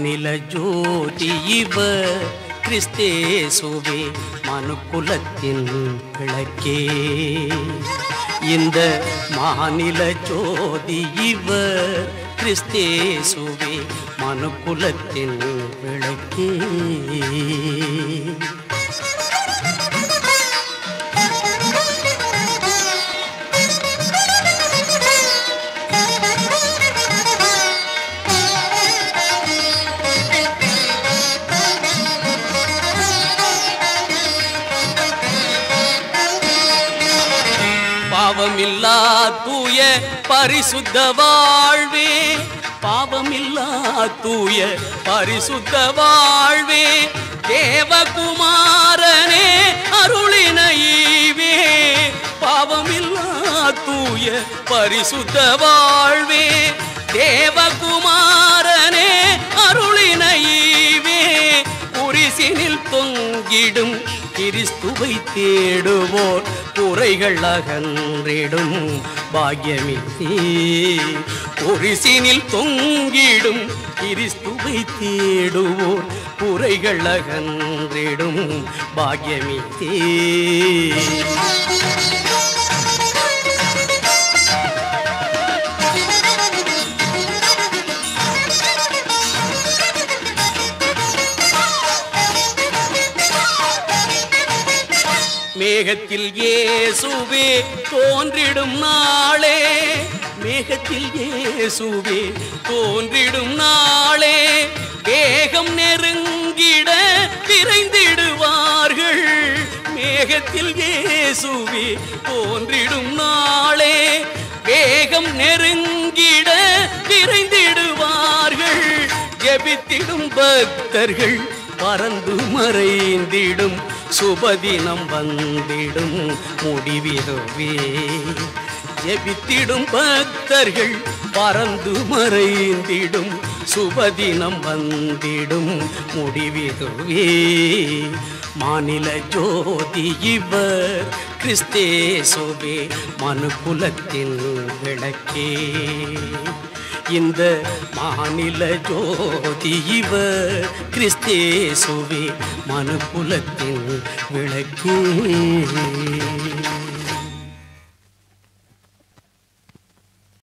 மாநில ஜோதி இவர் கிறிஸ்தேசுவே மனுக்குலத்தின் விளக்கே இந்த மாநில ஜோதி இவர் கிறிஸ்தேசுவே மனுக்குலத்தின் விளக்கே பாவமில்லா தூய பரிசுத்த வாழ்வே பாவமில்லா தூய பரிசுத்த வாழ்வே தேவகுமாரனே அருளின ஈவே பாவமில்லா தூய பரிசுத்த வாழ்வே தேவகுமாரனே அருளின ஈவே குரிசினில் தொங்கிடும் கிறிஸ்துவை தேடுவோர் குறைகள் அகன்றிடும் பாக்யமே குரிசினில் தொங்கிடும் கிறிஸ்துவை தேடுவோர் குறைகள் அகன்றிடும் பாக்யமே மேகத்தில் இயேசுவே தோன்றிடும் நாளே மேகத்தில் இயேசுவே தோன்றிடும் நாளே வேகம் நெருங்கிட விரைந்திடுவார்கள் மேகத்தில் இயேசுவே தோன்றிடும் நாளே வேகம் நெருங்கிட விரைந்திடுவார்கள் ஜெபித்திடும் பக்தர்கள் பறந்து மறைந்திடும் சுபதினம் வந்திடும் முடிவிதுவே ஜெபித்திடும் பக்தர்கள் பறந்து மறைந்திடும் சுபதினம் வந்திடும் முடிவிதுவே மாநில ஜோதி இவர் கிறிஸ்தேசுவே மனுக்குலத்தின் விளக்கே இந்த மாநில ஜோதி இவர் கிறிஸ்தேசுவே மனுக்குலத்தின் விளக்கே